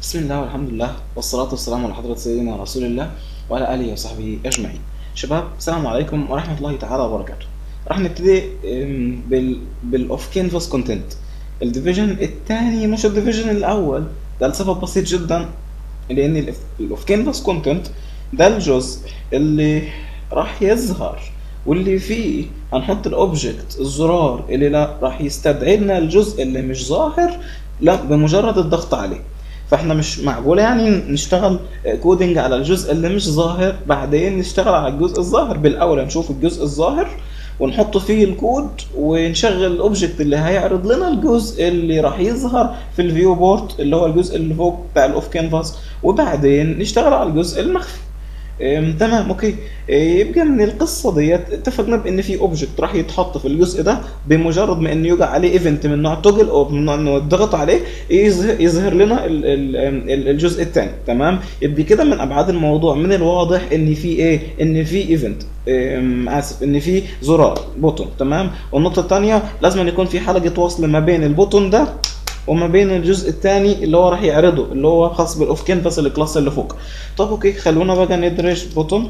بسم الله والحمد لله والصلاة والسلام على حضرة سيدنا رسول الله وعلى آله وصحبه أجمعين. شباب السلام عليكم ورحمة الله تعالى وبركاته. راح نبتدي أم، بال بالاوف كانفاس كونتنت. الديفيجن الثاني مش الديفيجن الأول ده لسبب بسيط جدا لأن الاوف كانفاس كونتنت ده الجزء اللي راح يظهر واللي فيه هنحط الاوبجكت الزرار اللي لا راح يستدعي لنا الجزء اللي مش ظاهر لا بمجرد الضغط عليه فاحنا مش معقوله يعني نشتغل كودنج على الجزء اللي مش ظاهر بعدين نشتغل على الجزء الظاهر بالاول نشوف الجزء الظاهر ونحط فيه الكود ونشغل الاوبجكت اللي هيعرض لنا الجزء اللي راح يظهر في الفيو بورت اللي هو الجزء اللي فوق بتاع الاوف كانفاس وبعدين نشتغل على الجزء المخفي أم، تمام اوكي إيه، يبقى من القصه ديت اتفقنا بان في اوبجكت راح يتحط في الجزء ده بمجرد ما انه يقع عليه ايفنت من نوع توجل او من نوع انه يضغط عليه يظهر, يظهر لنا ال- ال- ال- الجزء الثاني تمام يبقى كده من ابعاد الموضوع من الواضح ان في ايه ان في ايفنت اسف ان في زرار بوتون تمام والنقطه الثانيه لازم أن يكون في حلقه وصل ما بين البوتون ده وما بين الجزء الثاني اللي هو راح يعرضه اللي هو خاص بالاوف كانفاس الكلاس اللي فوق طب اوكي خلونا بقى ندرج بوتون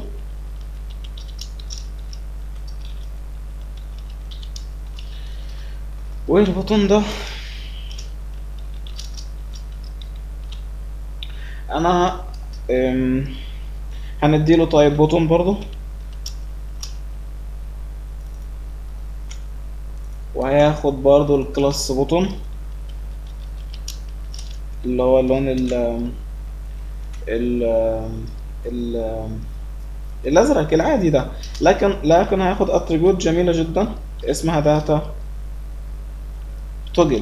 والبوتون ده انا أم، هنديله طيب بوتون برضو وهياخد برضو الكلاس بوتون اللي هو اللون ال ال ال الازرق العادي ده لكن لكن هياخد اتريبيوت جميله جدا اسمها داتا توجل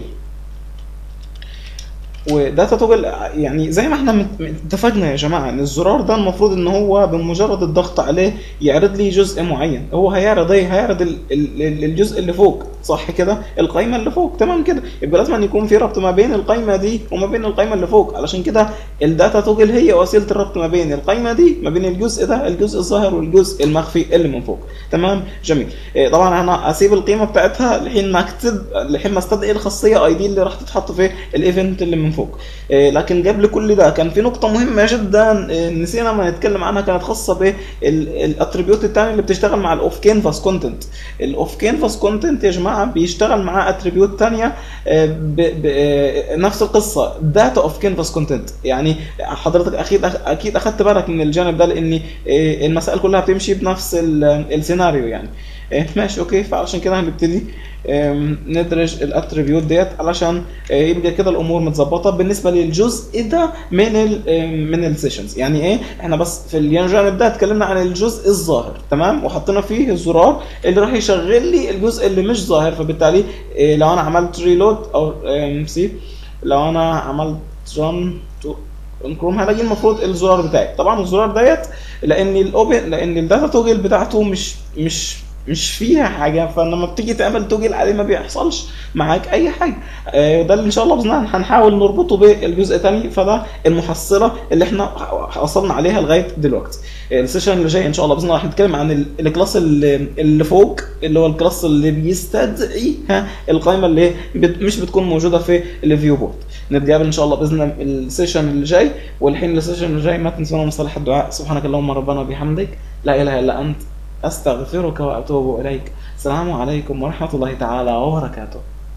وداتا توجل يعني زي ما احنا مت- اتفقنا يا جماعه ان الزرار ده المفروض ان هو بمجرد الضغط عليه يعرض لي جزء معين هو هيعرض ايه هيعرض ال- ال- ال- الجزء اللي فوق صح كده القائمه اللي فوق تمام كده يبقى لازم أن يكون في ربط ما بين القائمه دي وما بين القائمه اللي فوق علشان كده الداتا توجل هي وسيله الربط ما بين القائمه دي ما بين الجزء ده الجزء الظاهر والجزء المخفي اللي من فوق تمام جميل إيه، طبعا انا اسيب القيمه بتاعتها لحين ما اكتب لحين ما استدعي الخاصيه اي دي اللي راح تتحط في الايفنت اللي من فوق إيه، لكن قبل كل ده كان في نقطه مهمه جدا إيه، نسينا ما نتكلم عنها كانت خاصه بالاتريبيوت الثاني اللي بتشتغل مع الاوف كانفاس كونتنت الاوف كانفاس كونتنت يا جماعه بيشتغل معاه اتريبيوت ثانيه نفس القصه داتا اوف كانفاس كونتنت يعني حضرتك اكيد اكيد اخذت بالك من الجانب ده لان إيه، المسائل كلها بتمشي بنفس ال- السيناريو يعني إيه، ماشي اوكي فعشان كده هنبتدي أم، ندرج الاتريبيوت ديت علشان آه، يبقى كده الامور متظبطه بالنسبه للجزء ده من ال آم، من السيشنز يعني ايه احنا بس في الجانب ده اتكلمنا عن الجزء الظاهر تمام وحطينا فيه الزرار اللي راح يشغل لي الجزء اللي مش ظاهر فبالتالي آه، لو انا عملت ريلود او سي لو انا عملت ران تو كروم هلاقي المفروض الزرار بتاعي طبعا الزرار ديت لان الاوبن لان الداتا توجل بتاعته مش مش مش فيها حاجه فلما بتيجي تعمل توجل عليه ما بيحصلش معاك اي حاجه آه، ده اللي ان شاء الله باذن الله هنحاول نربطه بالجزء الثاني فده المحصله اللي احنا وصلنا عليها لغايه دلوقتي آه، السيشن اللي جاي ان شاء الله باذن الله هنتكلم عن ال- الكلاس اللي, اللي فوق اللي هو الكلاس اللي بيستدعي ها القائمه اللي بت مش بتكون موجوده في الفيو بورد نتقابل ان شاء الله باذن الله السيشن اللي جاي والحين السيشن اللي جاي ما تنسونا مصطلح الدعاء سبحانك اللهم ربنا وبحمدك لا اله الا انت استغفرك واتوب اليك السلام عليكم ورحمه الله تعالى وبركاته